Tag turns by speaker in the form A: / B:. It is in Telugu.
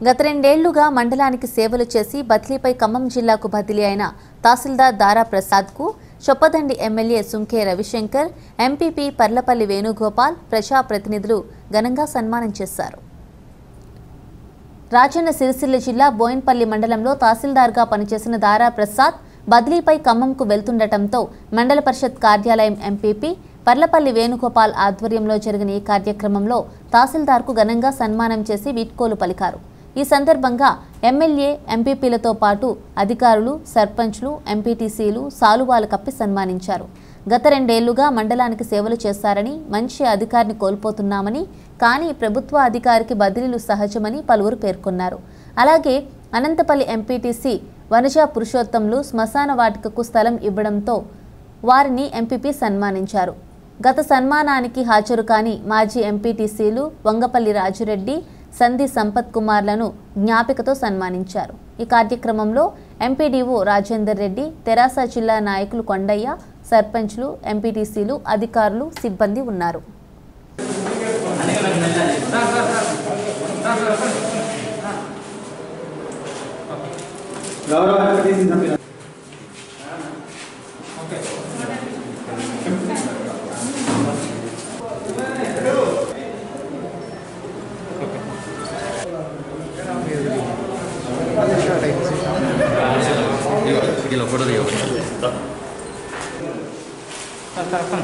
A: గత రెండేళ్లుగా మండలానికి సేవలు చేసి బదిలీపై ఖమ్మం జిల్లాకు బదిలీ అయిన తహసీల్దార్ దారా ప్రసాద్కు చొప్పదండి ఎమ్మెల్యే సుంకే రవిశంకర్ ఎంపీపీ పర్లపల్లి వేణుగోపాల్ ప్రజాప్రతినిధులు ఘనంగా సన్మానం చేశారు రాజన్న సిరిసిల్ల జిల్లా బోయిన్పల్లి మండలంలో తహసీల్దార్గా పనిచేసిన దారా ప్రసాద్ బదిలీపై ఖమ్మంకు వెళ్తుండటంతో మండల పరిషత్ కార్యాలయం ఎంపీపీ పర్లపల్లి వేణుగోపాల్ ఆధ్వర్యంలో జరిగిన ఈ కార్యక్రమంలో తహసీల్దార్కు ఘనంగా సన్మానం చేసి వీడ్కోలు పలికారు ఈ సందర్భంగా ఎమ్మెల్యే ఎంపీపీలతో పాటు అధికారులు సర్పంచ్లు ఎంపీటీసీలు సాలువాలు కప్పి సన్మానించారు గత రెండేళ్లుగా మండలానికి సేవలు చేశారని మంచి అధికారిని కోల్పోతున్నామని కానీ ప్రభుత్వ అధికారికి బదిలీలు సహజమని పలువురు పేర్కొన్నారు అలాగే అనంతపల్లి ఎంపీటీసీ వనజ పురుషోత్తంలు శ్మశాన వాటికకు స్థలం ఇవ్వడంతో వారిని ఎంపీపీ సన్మానించారు గత సన్మానానికి హాజరు కాని మాజీ ఎంపీటీసీలు వంగపల్లి రాజురెడ్డి సంధి సంపత్ కుమార్లను జ్ఞాపికతో సన్మానించారు ఈ కార్యక్రమంలో ఎంపీడీఓ రాజేందర్ రెడ్డి తెరాస జిల్లా నాయకులు కొండయ్య సర్పంచ్లు ఎంపీటీసీలు అధికారులు సిబ్బంది ఉన్నారు
B: గౌరవ ఎంపీటీసీ సభ్యులు
C: ఇలా ఫోటో దిగ